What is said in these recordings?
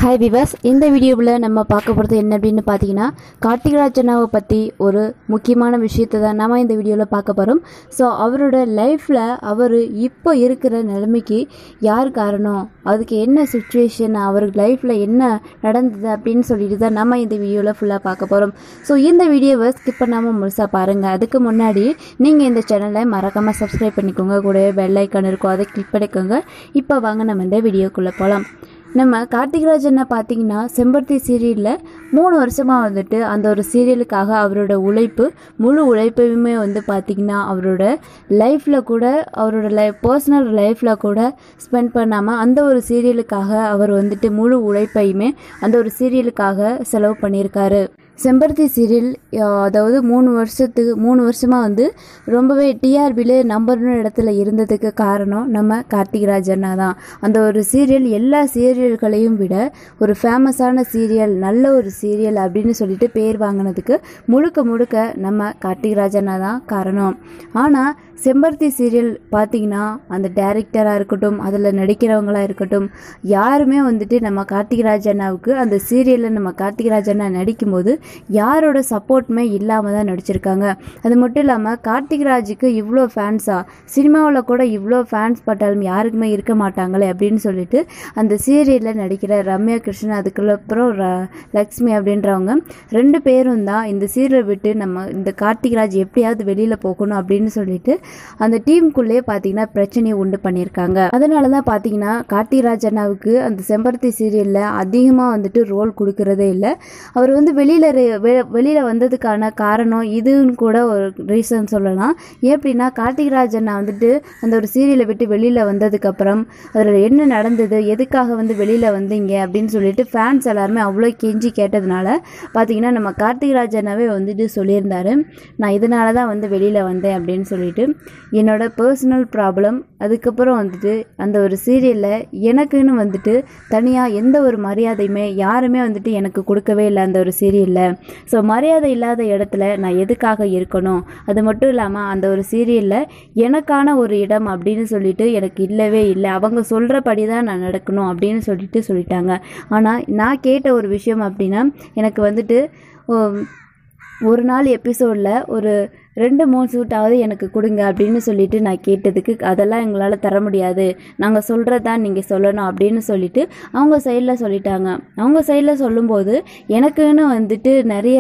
hi விவாஸ் இந்த வீடியோவில் நம்ம பார்க்க போகிறது என்ன அப்படின்னு பார்த்தீங்கன்னா கார்த்திகராஜனாவை பற்றி ஒரு முக்கியமான விஷயத்தை தான் நம்ம இந்த வீடியோவில் பார்க்க போகிறோம் ஸோ அவரோட லைஃப்பில் அவர் இப்போ இருக்கிற நிலைமைக்கு யார் காரணம் அதுக்கு என்ன சுச்சுவேஷன் அவர் லைஃப்பில் என்ன நடந்தது அப்படின்னு சொல்லிட்டு தான் நம்ம இந்த வீடியோவில் ஃபுல்லாக பார்க்க போகிறோம் ஸோ இந்த வீடியோவை ஸ்கிப் பண்ணாமல் முழுசாக பாருங்கள் அதுக்கு முன்னாடி நீங்கள் இந்த சேனலை மறக்காமல் சப்ஸ்கிரைப் பண்ணிக்கோங்க கூடவே பெல் ஐக்கான் இருக்கும் அதை கிளிக் பண்ணிக்கோங்க இப்போ வாங்க நம்ம இந்த வீடியோக்குள்ளே போகலாம் நம்ம கார்த்திகராஜனை பார்த்தீங்கன்னா செம்பருத்தி சீரியலில் மூணு வருஷமாக வந்துட்டு அந்த ஒரு சீரியலுக்காக அவரோட உழைப்பு முழு உழைப்பையுமே வந்து பார்த்திங்கன்னா அவரோட லைஃப்பில் கூட அவரோட லைஃப் பர்சனல் லைஃப்பில் கூட ஸ்பெண்ட் பண்ணாமல் அந்த ஒரு சீரியலுக்காக அவர் வந்துட்டு முழு உழைப்பையுமே அந்த ஒரு சீரியலுக்காக செலவு பண்ணியிருக்காரு செம்பருத்தி சீரியல் அஹ், அதாவது மூணு வருஷத்துக்கு மூணு வருஷமாக வந்து ரொம்பவே டிஆர்பியில் நம்பர் ஒன் இடத்துல இருந்ததுக்கு காரணம் நம்ம கார்த்திகராஜ் அண்ணா தான் அந்த ஒரு சீரியல் எல்லா சீரியல்களையும் விட ஒரு ஃபேமஸான சீரியல் நல்ல ஒரு சீரியல் அப்படின்னு சொல்லிட்டு பேர் வாங்கினதுக்கு முழுக்க முழுக்க நம்ம கார்த்திகராஜ் அண்ணா தான் காரணம் ஆனால் செம்பருத்தி சீரியல் பார்த்தீங்கன்னா அந்த டேரக்டராக இருக்கட்டும் அதில் நடிக்கிறவங்களா இருக்கட்டும் யாருமே வந்துட்டு நம்ம கார்த்திகராஜ் அண்ணாவுக்கு அந்த சீரியலில் நம்ம கார்த்திகராஜ் அண்ணா நடிக்கும்போது யாரோட சப்போர்ட்டுமே இல்லாமல் தான் நடிச்சிருக்காங்க அது மட்டும் இல்லாமல் கார்த்திகராஜுக்கு இவ்வளோ ஃபேன்ஸா சினிமாவில் கூட இவ்வளோ ஃபேன்ஸ் பட்டாலும் யாருக்குமே இருக்க மாட்டாங்களே அப்படின்னு சொல்லிட்டு அந்த சீரியலில் நடிக்கிற ரம்யா கிருஷ்ணன் அதுக்கப்புறம் ர- லக்ஷ்மி அப்படின்றவங்க ரெண்டு பேரும் தான் இந்த சீரியலை விட்டு நம்ம இந்த கார்த்திகராஜ் எப்படியாவது வெளியில் போகணும் அப்படின்னு சொல்லிட்டு அந்த டீமுக்குள்ளேயே பார்த்தீங்கன்னா பிரச்சனையை உண்டு பண்ணியிருக்காங்க அதனால தான் பார்த்தீங்கன்னா கார்த்திகராஜ் அண்ணாவுக்கு அந்த செம்பருத்தி சீரியலில் அதிகமாக வந்துட்டு ரோல் கொடுக்கறதே இல்லை அவர் வந்து வெளியில் வெளியில் வந்ததுக்கான காரணம் இதுன்னு கூட ஒரு ரீசன் சொல்லலாம் எப்படின்னா கார்த்திகராஜ் அண்ணா வந்துட்டு அந்த ஒரு சீரியலை விட்டு வெளியில் வந்ததுக்கப்புறம் அதில் என்ன நடந்தது எதுக்காக வந்து வெளியில் வந்தீங்க அப்படின்னு சொல்லிட்டு ஃபேன்ஸ் எல்லாருமே அவ்வளோ கெஞ்சி கேட்டதுனால பார்த்தீங்கன்னா நம்ம கார்த்திகராஜ் அண்ணாவே வந்துட்டு சொல்லியிருந்தாரு நான் இதனால தான் வந்து வெளியில் வந்தேன் அப்படின்னு சொல்லிட்டு என்னோட பர்சனல் ப்ராப்ளம் அதுக்கப்புறம் வந்துட்டு அந்த ஒரு சீரியலில் எனக்குன்னு வந்துட்டு தனியாக எந்த ஒரு மரியாதையுமே யாருமே வந்துட்டு எனக்கு கொடுக்கவே இல்லை அந்த ஒரு சீரியலில் ஸோ மரியாதை இல்லாத இடத்துல நான் எதுக்காக இருக்கணும் அது மட்டும் இல்லாமல் அந்த ஒரு சீரியலில் எனக்கான ஒரு இடம் அப்படின்னு சொல்லிட்டு எனக்கு இல்லவே இல்லை அவங்க சொல்கிறபடி தான் நான் நடக்கணும் அப்படின்னு சொல்லிட்டு சொல்லிட்டாங்க ஆனால் நான் கேட்ட ஒரு விஷயம் அப்படின்னா எனக்கு வந்துட்டு உம், ஒரு நாள் எபிசோடில் ஒரு ரெண்டு மூணு சூட்டாவது எனக்கு கொடுங்க அப்படின்னு சொல்லிட்டு நான் கேட்டதுக்கு அதெல்லாம் எங்களால் தர முடியாது நாங்கள் சொல்கிறது தான் நீங்கள் சொல்லணும் அப்படின்னு சொல்லிட்டு அவங்க சைடில் சொல்லிட்டாங்க அவங்க சைடில் சொல்லும்போது எனக்குன்னு வந்துட்டு நிறைய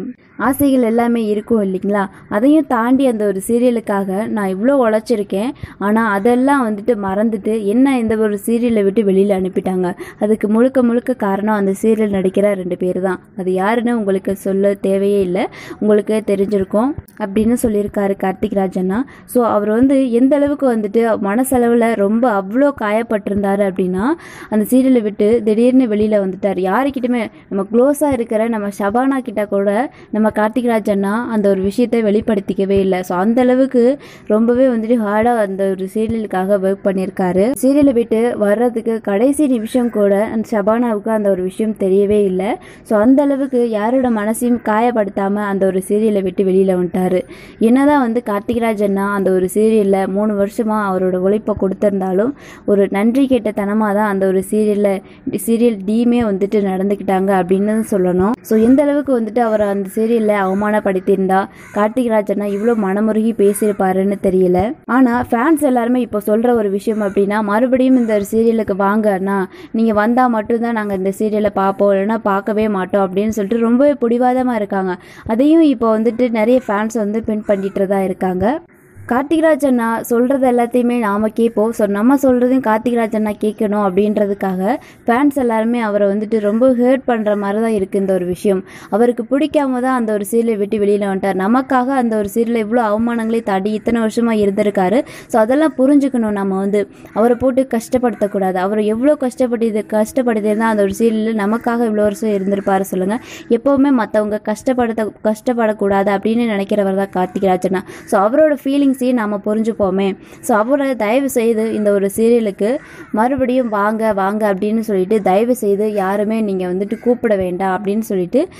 ஆசைகள் எல்லாமே இருக்கும் இல்லைங்களா அதையும் தாண்டி அந்த ஒரு சீரியலுக்காக நான் இவ்வளோ உழைச்சிருக்கேன் ஆனால் அதெல்லாம் வந்துட்டு மறந்துட்டு என்ன இந்த ஒரு சீரியலை விட்டு வெளியில் அனுப்பிட்டாங்க அதுக்கு முழுக்க முழுக்க காரணம் அந்த சீரியல் நடிக்கிற ரெண்டு பேர் தான் அது யாருன்னு உங்களுக்கு சொல்ல தேவையே இல்லை உங்களுக்கே தெரிஞ்சிருக்கும் அப்படின்னு சொல்லியிருக்காரு கார்த்திக் ராஜண்ணா ஸோ அவர் வந்து எந்த அளவுக்கு வந்துட்டு மனசளவில் ரொம்ப அவ்வளோ காயப்பட்டிருந்தாரு அப்படின்னா அந்த சீரியலை விட்டு திடீர்னு வெளியில் வந்துட்டார் யாருக்கிட்டுமே நம்ம க்ளோஸாக இருக்கிற நம்ம ஷபானா கிட்ட கூட நம்ம கார்த்திக் ராஜ் அண்ணா அந்த ஒரு விஷயத்தை வெளிப்படுத்திக்கவே இல்லை ஸோ அந்த அளவுக்கு ரொம்பவே வந்துட்டு ஹார்டாக அந்த ஒரு சீரியலுக்காக ஒர்க் பண்ணியிருக்காரு சீரியலை விட்டு வர்றதுக்கு கடைசி நிமிஷம் கூட அந்த ஷபானாவுக்கு அந்த ஒரு விஷயம் தெரியவே இல்லை ஸோ அந்த அளவுக்கு யாரோட மனசையும் காயப்படுத்தாமல் அந்த ஒரு சீரியலை விட்டு வெளியில் வந்துட்டாரு என்னதான் வந்து கார்த்திகராஜ் அண்ணா அந்த ஒரு சீரியலில் மூணு வருஷமாக அவரோட உழைப்பை கொடுத்திருந்தாலும் ஒரு நன்றி கேட்ட தனமாக தான் அந்த ஒரு சீரியலில் சீரியல் டீமே வந்துட்டு நடந்துக்கிட்டாங்க அப்படின்னு தான் சொல்லணும் ஸோ எந்த அளவுக்கு வந்துட்டு அவர் அந்த சீரியலில் அவமானப்படுத்தியிருந்தா கார்த்திகராஜ் அண்ணா இவ்வளோ மனமுருகி பேசியிருப்பாருன்னு தெரியல ஆனால் ஃபேன்ஸ் எல்லாருமே இப்போ சொல்கிற ஒரு விஷயம் அப்படின்னா மறுபடியும் இந்த ஒரு சீரியலுக்கு வாங்க அண்ணா நீங்கள் வந்தால் மட்டும்தான் நாங்கள் இந்த சீரியலை பார்ப்போம் இல்லைன்னா பார்க்கவே மாட்டோம் அப்படின்னு சொல்லிட்டு ரொம்பவே பிடிவாதமாக இருக்காங்க அதையும் இப்போ வந்துட்டு நிறைய ஃபேன்ஸ் வந்து பின் பண்ணிட்டு தான் இருக்காங்க கார்த்திகராஜ் அண்ணா சொல்கிறது எல்லாத்தையுமே நாம் கேட்போம் ஸோ நம்ம சொல்கிறதையும் கார்த்திகராஜ் அண்ணா கேட்கணும் அப்படின்றதுக்காக ஃபேன்ஸ் எல்லாருமே அவரை வந்துட்டு ரொம்ப ஹேர்ட் பண்ணுற மாதிரி தான் இருக்குது இந்த ஒரு விஷயம் அவருக்கு பிடிக்காம தான் அந்த ஒரு சீரியலை விட்டு வெளியில் வந்துட்டார் நமக்காக அந்த ஒரு சீரியலை இவ்வளோ அவமானங்களே தாண்டி இத்தனை வருஷமாக இருந்திருக்காரு ஸோ அதெல்லாம் புரிஞ்சுக்கணும் நம்ம வந்து அவரை போட்டு கஷ்டப்படுத்தக்கூடாது அவர் எவ்வளோ கஷ்டப்பட்டு கஷ்டப்படுத்திருந்தால் அந்த ஒரு சீரியலில் நமக்காக இவ்வளோ வருஷம் இருந்திருப்பாரு சொல்லுங்கள் எப்போவுமே மற்றவங்க கஷ்டப்படுத்த கஷ்டப்படக்கூடாது அப்படின்னு நினைக்கிறவர் தான் கார்த்திகராஜ் அண்ணா ஸோ அவரோட ஃபீலிங்ஸையும் நாம் புரிஞ்சுப்போமே ஸோ அவரை தயவு செய்து இந்த ஒரு சீரியலுக்கு மறுபடியும் வாங்க வாங்க அப்படின்னு சொல்லிட்டு தயவு செய்து யாருமே நீங்கள் வந்துட்டு கூப்பிட வேண்டாம் அப்படின்னு சொல்லிட்டு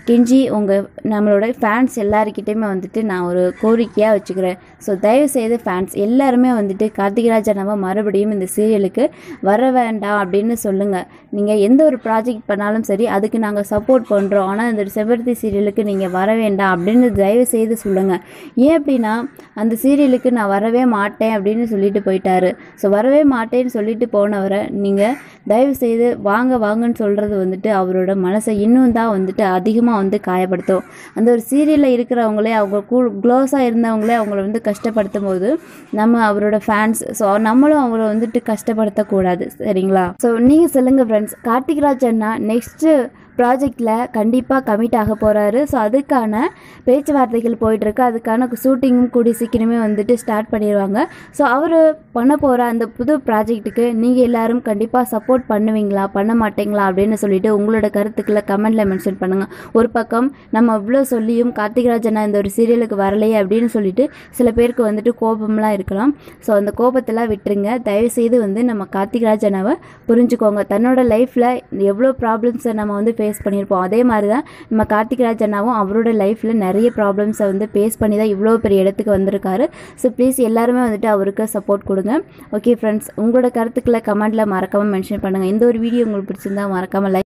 கெஞ்சி உங்கள் நம்மளோட ஃபேன்ஸ் எல்லாருக்கிட்டையுமே வந்துட்டு நான் ஒரு கோரிக்கையாக வச்சுக்கிறேன் ஸோ தயவுசெய்து ஃபேன்ஸ் எல்லாருமே வந்துட்டு கார்த்திகராஜ் அண்ணாவை மறுபடியும் இந்த சீரியலுக்கு வர வேண்டாம் அப்படின்னு சொல்லுங்கள் நீங்கள் எந்த ஒரு ப்ராஜெக்ட் பண்ணாலும் சரி அதுக்கு நாங்கள் சப்போர்ட் பண்ணுறோம் ஆனால் இந்த செம்பருத்தி சீரியலுக்கு நீங்கள் வர வேண்டாம் அப்படின்னு தயவு செய்து சொல்லுங்கள் ஏன் அப்படின்னா அந்த சீரியலுக்கு நான் வரவே மாட்டேன் அப்படின்னு சொல்லிட்டு போயிட்டாரு ஸோ வரவே மாட்டேன்னு சொல்லிட்டு போனவரை நீங்கள் தயவு செய்து வாங்க வாங்கன்னு சொல்கிறது வந்துட்டு அவரோட மனசை இன்னும் தான் வந்துட்டு அதிகமாக வந்து காயப்படுத்தும் அந்த ஒரு சீரியலில் இருக்கிறவங்களே அவங்க கூ க்ளோஸாக இருந்தவங்களே அவங்கள வந்து கஷ்டப்படுத்தும் போது நம்ம அவரோட ஃபேன்ஸ் ஸோ நம்மளும் அவங்கள வந்துட்டு கஷ்டப்படுத்தக்கூடாது சரிங்களா ஸோ நீங்கள் சொல்லுங்கள் ஃப்ரெண்ட்ஸ் கார்த்திக்ராஜ் அண்ணா நெக்ஸ்ட்டு ப்ராஜெக்டில் கண்டிப்பாக கமிட் ஆக போகிறாரு ஸோ அதுக்கான பேச்சுவார்த்தைகள் போயிட்டுருக்கு அதுக்கான ஷூட்டிங்கும் கூடி சீக்கிரமே வந்துட்டு ஸ்டார்ட் பண்ணிடுவாங்க ஸோ அவர் பண்ண போகிற அந்த புது ப்ராஜெக்ட்டுக்கு நீங்கள் எல்லாரும் கண்டிப்பாக சப்போர்ட் பண்ணுவீங்களா பண்ண மாட்டீங்களா அப்படின்னு சொல்லிட்டு உங்களோட கருத்துக்களை கமெண்டில் மென்ஷன் பண்ணுங்கள் ஒரு பக்கம் நம்ம இவ்வளோ சொல்லியும் கார்த்திகராஜனா இந்த ஒரு சீரியலுக்கு வரலையே அப்படின்னு சொல்லிட்டு சில பேருக்கு வந்துட்டு கோபம்லாம் இருக்கலாம் ஸோ அந்த கோபத்தெல்லாம் விட்டுருங்க தயவுசெய்து வந்து நம்ம கார்த்திகராஜனாவை புரிஞ்சுக்கோங்க தன்னோட லைஃப்பில் எவ்வளோ ப்ராப்ளம்ஸை நம்ம வந்து ஃபேஸ் பண்ணியிருப்போம் அதே மாதிரி தான் நம்ம கார்த்திகராஜ் அண்ணாவும் அவரோட லைஃப்பில் நிறைய ப்ராப்ளம்ஸை வந்து ஃபேஸ் பண்ணி தான் இவ்வளோ பெரிய இடத்துக்கு வந்திருக்காரு ஸோ ப்ளீஸ் எல்லாருமே வந்துட்டு அவருக்கு சப்போர்ட் கொடுங்க ஓகே ஃப்ரெண்ட்ஸ் உங்களோட கருத்துக்களை கமெண்ட்டில் மறக்காமல் மென்ஷன் பண்ணுங்கள் இந்த ஒரு வீடியோ உங்களுக்கு பிடிச்சிருந்தா மறக்காமல் லைக்